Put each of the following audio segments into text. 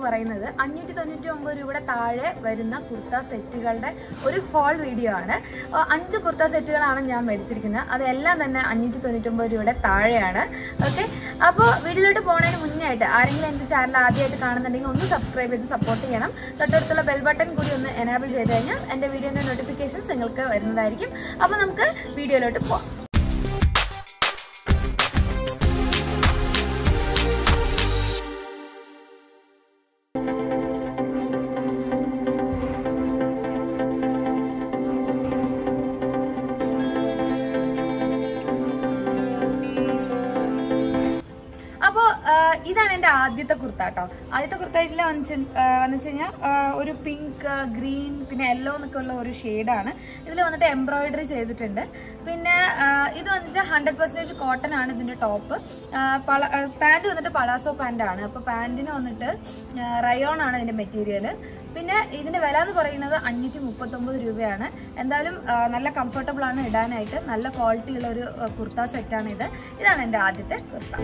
പറയുന്നത് അഞ്ഞൂറ്റി തൊണ്ണൂറ്റി ഒമ്പത് രൂപയുടെ താഴെ വരുന്ന കുർത്ത സെറ്റുകളുടെ ഒരു ഹോൾ വീഡിയോ ആണ് ആ, അഞ്ച് കുർത്ത സെറ്റുകളാണ് ഞാൻ മേടിച്ചിരിക്കുന്നത് അതെല്ലാം തന്നെ അഞ്ഞൂറ്റി തൊണ്ണൂറ്റി ഒമ്പത് രൂപയുടെ താഴെയാണ് ഓക്കെ അപ്പോൾ വീഡിയോയിലോട്ട് പോകുന്നതിന് മുന്നേ ആയിട്ട് ആരെങ്കിലും എൻ്റെ ചാനൽ ആദ്യമായിട്ട് കാണുന്നുണ്ടെങ്കിൽ ഒന്ന് സബ്സ്ക്രൈബ് ചെയ്ത് സപ്പോർട്ട് ചെയ്യണം തൊട്ടടുത്തുള്ള ബെൽ ബട്ടൺ കൂടി ഒന്ന് എനേബിൾ ചെയ്ത് കഴിഞ്ഞാൽ എൻ്റെ വീഡിയോൻ്റെ നോട്ടിഫിക്കേഷൻസ് നിങ്ങൾക്ക് വരുന്നതായിരിക്കും അപ്പോൾ നമുക്ക് വീഡിയോയിലോട്ട് പോകാം അപ്പോൾ ഇതാണ് എൻ്റെ ആദ്യത്തെ കുർത്ത കേട്ടോ ആദ്യത്തെ കുർത്തയിൽ വന്നു വെച്ച് കഴിഞ്ഞാൽ ഒരു പിങ്ക് ഗ്രീൻ പിന്നെ യെല്ലോ എന്നൊക്കെ ഉള്ള ഒരു ഷെയ്ഡാണ് ഇതിൽ വന്നിട്ട് എംബ്രോയിഡറി ചെയ്തിട്ടുണ്ട് പിന്നെ ആ, ഇത് വന്നിട്ട് ഹൺഡ്രഡ് പെർസെൻറ്റേജ് കോട്ടൺ ആണ് ഇതിൻ്റെ ടോപ്പ് പാൻറ് വന്നിട്ട് പലാസോ പാൻ്റ് ആണ് അപ്പോൾ പാൻറ്റിന് വന്നിട്ട് റയോൺ ആണ് ഇതിൻ്റെ മെറ്റീരിയൽ പിന്നെ ഇതിന്റെ വില എന്ന് പറയുന്നത് അഞ്ഞൂറ്റി മുപ്പത്തൊമ്പത് രൂപയാണ് എന്തായാലും ആ, നല്ല കംഫർട്ടബിൾ ആണ് ഇടാനായിട്ട് നല്ല ക്വാളിറ്റി ഉള്ള ഒരു ആ, കുർത്ത സെറ്റാണ് ഇത് ഇതാണ് എൻ്റെ ആദ്യത്തെ കുർത്ത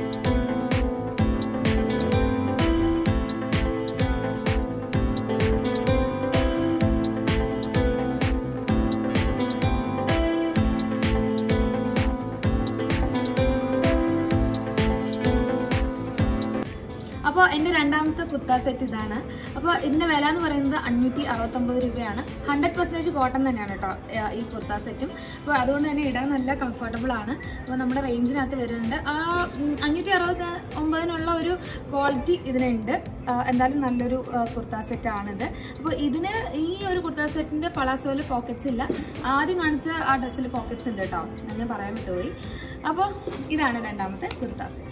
അപ്പോൾ എൻ്റെ രണ്ടാമത്തെ കുർത്ത സെറ്റ് ഇതാണ് അപ്പോൾ ഇതിൻ്റെ വില എന്ന് പറയുന്നത് അഞ്ഞൂറ്റി അറുപത്തൊമ്പത് രൂപയാണ് ഹൺഡ്രഡ് പെർസെൻറ്റേജ് കോട്ടൺ തന്നെയാണ് കേട്ടോ ഏഹ് ഈ കുർത്ത സെറ്റും അപ്പോൾ അതുകൊണ്ട് തന്നെ ഇടാൻ നല്ല കംഫർട്ടബിൾ ആണ് അപ്പോൾ നമ്മുടെ റേഞ്ചിനകത്ത് വരുന്നുണ്ട് ആ ഉം, അഞ്ഞൂറ്റി അറുപത് ഒമ്പതിനുള്ള ഒരു ക്വാളിറ്റി ഇതിനുണ്ട് ആ, എന്തായാലും നല്ലൊരു ആ, കുർത്ത സെറ്റാണിത് അപ്പോൾ ഇതിന് ഈ ഒരു കുർത്ത സെറ്റിൻ്റെ പളാസോയിൽ പോക്കറ്റ്സ് ഇല്ല ആദ്യം കാണിച്ച ആ ഡ്രസ്സിൽ പോക്കറ്റ്സ് ഉണ്ട് കേട്ടോ അത് ഞാൻ പറയാൻ വിട്ടുപോയി അപ്പോൾ ഇതാണ് രണ്ടാമത്തെ കുർത്ത സെറ്റ്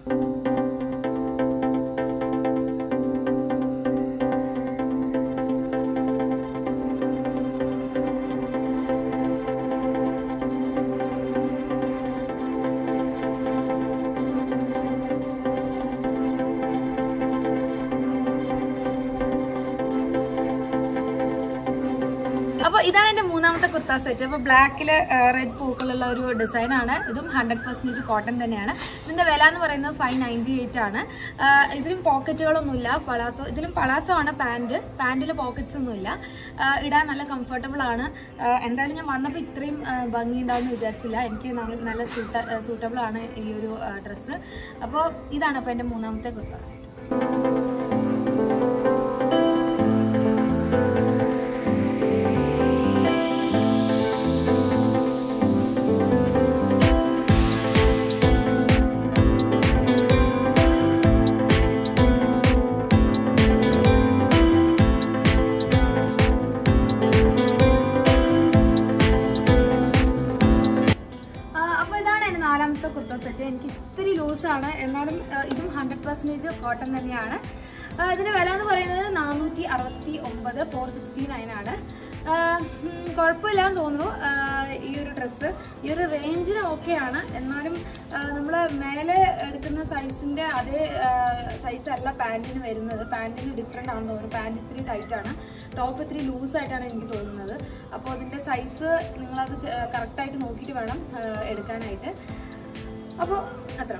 അപ്പൊ ഇതാണ് എന്റെ മൂന്നാമത്തെ കുർത്ത സെറ്റ് അപ്പൊ ബ്ലാക്കില് റെഡ് പൂക്കളുള്ള ഒരു ഡിസൈൻ ആണ് ഇതും ഹൺഡ്രഡ് പെർസെന്റേജ് കോട്ടൺ തന്നെയാണ് ഇതിന്റെ വില എന്ന് പറയുന്നത് ഫൈവ് നയൻറ്റി എയ്റ്റ് ആണ് ആ, ഇതിലും പോക്കറ്റുകളൊന്നുമില്ല പളാസോ ഇതിലും പളാസോ ആണ് പാന്റ് പാന്റിൽ പോക്കറ്റ്സ് ഒന്നുമില്ല ആ, ഇടാൻ നല്ല കംഫർട്ടബിൾ ആണ് ആ, എന്തായാലും ഞാൻ വന്നപ്പോൾ ഇത്രയും ആ, ഭംഗി ഉണ്ടാവും വിചാരിച്ചില്ല എനിക്ക് നല്ല നല്ല സൂട്ടബിൾ ആണ് ഈ ഒരു ഡ്രസ്സ് അപ്പോൾ ഇതാണ് അപ്പോൾ എൻ്റെ മൂന്നാമത്തെ കുർത്ത സെറ്റ് ആ, അപ്പോൾ ഇതാണ് എൻ്റെ നാലാമത്തെ കുർത്ത സെറ്റ് എനിക്ക് ഇത്തിരി ലൂസാണ് എന്നാലും ആ, ഇതും ഹൺഡ്രഡ് പെർസെൻറ്റേജ് കോട്ടൺ തന്നെയാണ് ആ, ഇതിന്റെ വില എന്ന് പറയുന്നത് നാനൂറ്റി അറുപത്തി ഒമ്പത് ഫോർ സിക്സ്റ്റി നയൻ ആണ് ആ, ഉം, കുഴപ്പമില്ലാന്ന് തോന്നുന്നു ആ, ഈ ഒരു ഡ്രസ്സ് ഈ ഒരു റേഞ്ചിന് ഓക്കെയാണ് എന്നാലും നമ്മൾ മേലെ എടുക്കുന്ന സൈസിന്റെ അതേ സൈസ് അല്ല പാൻറ്റിന് വരുന്നത് പാൻറ്റിന് ഡിഫറെൻ്റ് ആണെന്ന് തോന്നുന്നു പാൻറ്റ് ഇത്തിരി ടൈറ്റ് ആണ് ടോപ്പ് ഇത്തിരി ലൂസ് ആയിട്ടാണ് എനിക്ക് തോന്നുന്നത് അപ്പോൾ അതിന്റെ സൈസ് നിങ്ങളത് കറക്റ്റായിട്ട് നോക്കിയിട്ട് വേണം ആ, എടുക്കാനായിട്ട് അപ്പോൾ അത്ര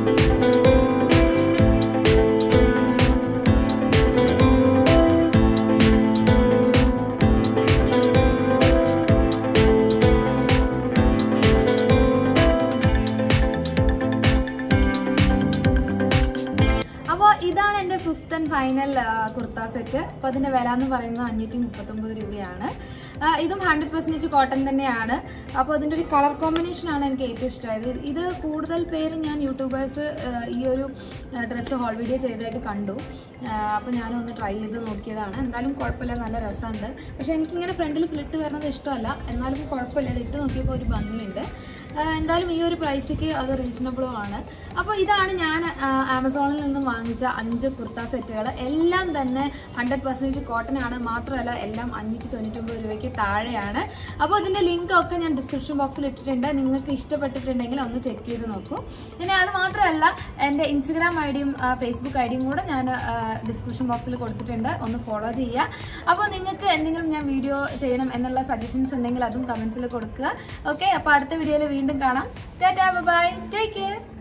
അപ്പോൾ ഇതാണ് എൻ്റെ fifth and final kurta set അപ്പോൾ അതിൻ്റെ വില എന്ന് പറയുന്നത് അഞ്ഞൂറ്റി മുപ്പത്തൊമ്പത് രൂപയാണ് ആ, ഇതും ഹൺഡ്രഡ് പെർസെൻറ്റേജ് കോട്ടൺ തന്നെയാണ് അപ്പോൾ ഇതിൻ്റെ ഒരു കളർ കോമ്പിനേഷൻ ആണ് എനിക്ക് ഏറ്റവും ഇഷ്ടമായത് ഇത് ഇത് കൂടുതൽ പേര് ഞാൻ യൂട്യൂബേഴ്സ് ഈ ഒരു ഡ്രസ്സ് ഹോൾ വീഡിയോ ചെയ്തതായിട്ട് കണ്ടു അപ്പോൾ ഞാനൊന്ന് ട്രൈ ചെയ്ത് നോക്കിയതാണ് എന്തായാലും കുഴപ്പമില്ല നല്ല രസമുണ്ട് പക്ഷേ എനിക്കിങ്ങനെ ഫ്രണ്ടിൽ സ്ലിറ്റ് വരുന്നത് ഇഷ്ടമല്ല എന്നാലും കുഴപ്പമില്ല ഇത് ഇട്ട് നോക്കിയപ്പോൾ ഒരു ഭംഗിയുണ്ട് ആ, എന്തായാലും ഈ ഒരു പ്രൈസിക്ക് അത് റീസണബിളും ആണ് അപ്പോൾ ഇതാണ് ഞാൻ ആ, ആമസോണിൽ നിന്നും വാങ്ങിച്ച അഞ്ച് കുർത്ത സെറ്റുകൾ എല്ലാം തന്നെ ഹൺഡ്രഡ് പെർസെൻറ്റേജ് കോട്ടൺ ആണ് മാത്രമല്ല എല്ലാം അഞ്ഞൂറ്റി തൊണ്ണൂറ്റൊമ്പത് രൂപയ്ക്ക് താഴെയാണ് അപ്പോൾ ഇതിൻ്റെ ലിങ്ക് ഒക്കെ ഞാൻ ഡിസ്ക്രിപ്ഷൻ ബോക്സിൽ ഇട്ടിട്ടുണ്ട് നിങ്ങൾക്ക് ഇഷ്ടപ്പെട്ടിട്ടുണ്ടെങ്കിൽ ഒന്ന് ചെക്ക് ചെയ്ത് നോക്കൂ പിന്നെ അത് മാത്രമല്ല എൻ്റെ ഇൻസ്റ്റഗ്രാം ഐ ഡിയും ഫേസ്ബുക്ക് ഐ ഡിയും കൂടെ ഞാൻ ഡിസ്ക്രിപ്ഷൻ ബോക്സിൽ കൊടുത്തിട്ടുണ്ട് ഒന്ന് ഫോളോ ചെയ്യുക അപ്പോൾ നിങ്ങൾക്ക് എന്തെങ്കിലും ഞാൻ വീഡിയോ ചെയ്യണം എന്നുള്ള സജഷൻസ് ഉണ്ടെങ്കിൽ അതും കമൻസിൽ കൊടുക്കുക ഓക്കെ അപ്പോൾ അടുത്ത വീഡിയോയിൽ വീണ്ടും കാണാം ടാറ്റാ ബൈ ടേക്ക് കെയർ